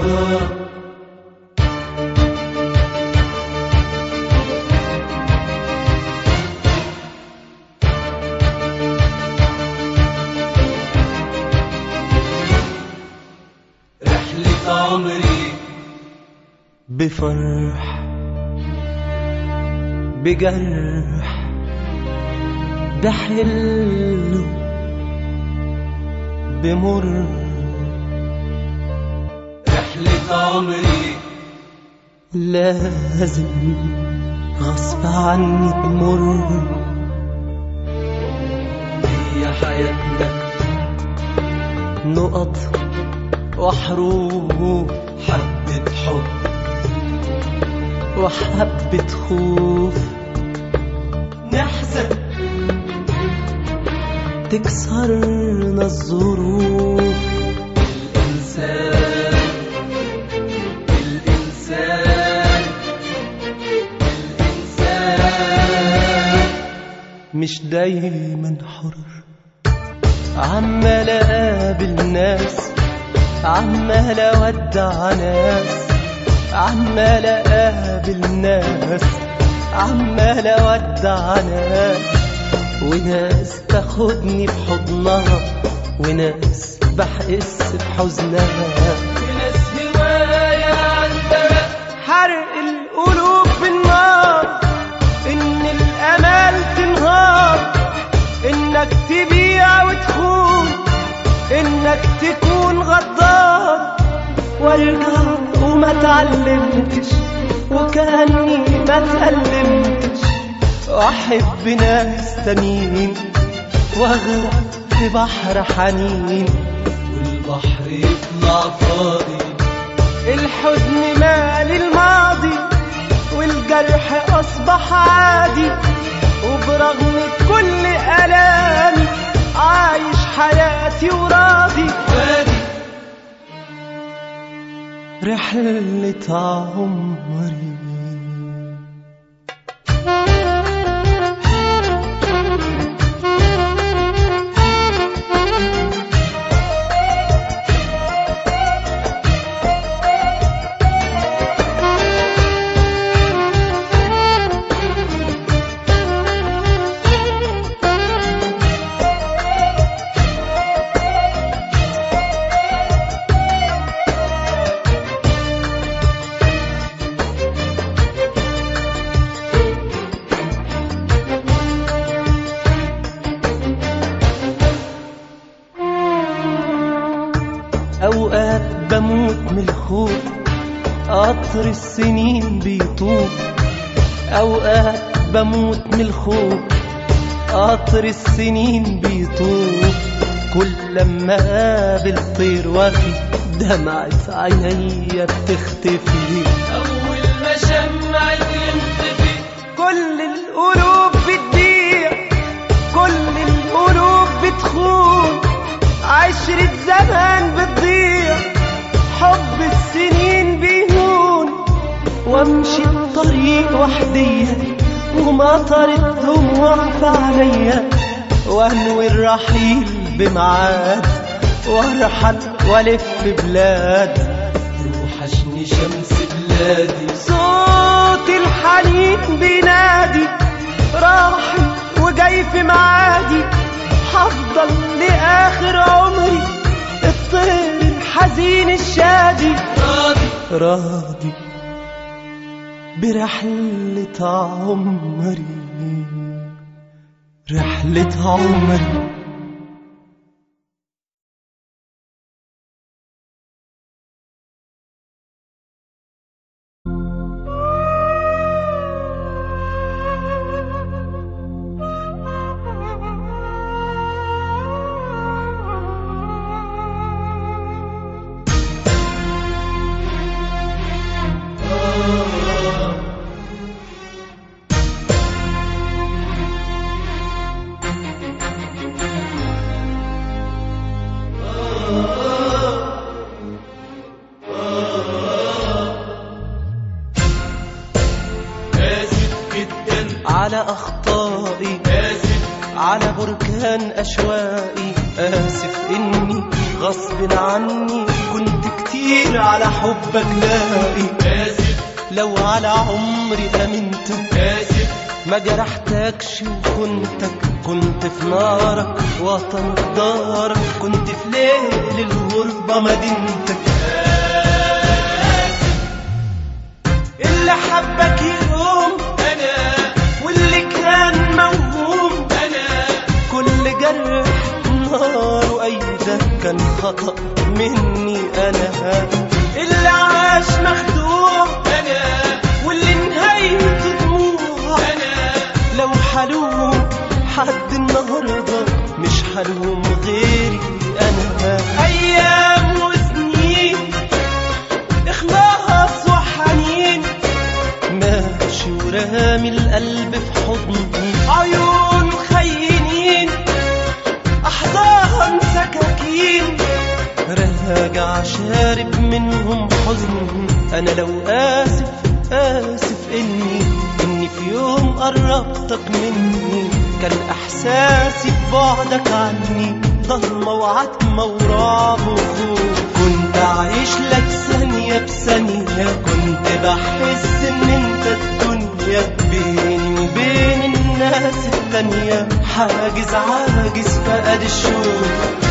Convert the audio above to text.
رحلة عمري بفرح بجرح بحلو بمر رحلة عمري لازم غصب عني تمر هي حياتنا نقط وحروف حبة حب وحبة خوف نحزن تكسرنا الظروف الإنسان الإنسان الإنسان مش دايما حر عمال اقابل ناس عمال اودع ناس عمال اقابل ناس عمال اودع ناس وناس تاخدني في حضنها وناس بحس بحزنها وناس هواية عندنا حرق القلوب بالنار ان الامال تنهار انك تبيع وتخون انك تكون غدار وارجع وما اتعلمتش وكاني ما اتألمتش واحب ناس تانيين واغرق في بحر حنين والبحر يطلع فاضي الحزن مال الماضي والجرح أصبح عادي وبرغم كل ألامي عايش حياتي وراضي وادي رحلة عمري أوقات بموت من الخوف قطر السنين بيطوف أوقات بموت من الخوف قطر السنين بيطوف كل لما قابل طير وفي دمعة عينيا بتختفي أول ما شمع ينطفي كل القلوب بتضيع كل القلوب بتخون عشرة زمان بتضيع حب السنين بيهون وامشي الطريق وحدية ومطر الدموع في عينيا وانوي الرحيل بميعاد وارحل والف بلاد توحشني شمس بلادي صوت الحنين بينادي راحل وجاي في معادي هفضل لآخر عمري الطير الحزين الشادي راضي راضي برحلة عمري رحلة عمري آسف جدا على أخطائي آسف على بركان أشواقي آسف إني غصب عني كنت كتير كتير على حبك لاقي آسف لو على عمري امنتك آسف ما جرحتكش وكنتك كنت في نارك وطنك دارك كنت في ليل الغربة مدينتك اللي حبك يوم أنا واللي كان موهوم أنا كل جرح نار وأيده كان خطأ مني أنا اللي عاش مخدوع أنا واللي نهايته دموع أنا لو حلوم حد النهارده مش حلوم غيري انا ايام وسنين اخلاص وحنين ماشي ورامي القلب في حضني عيون خينين احضان سكاكين راجع شارب منهم حزن انا لو اسف اسف اني اني في يوم قربتك مني كان احساسي ببعدك عني ضلمة وعتمة ورعب وخوف كنت عايش لك ثانية بثانية كنت بحس ان انت الدنيا بيني وبين الناس التانية حاجز عاجز فقد الشوق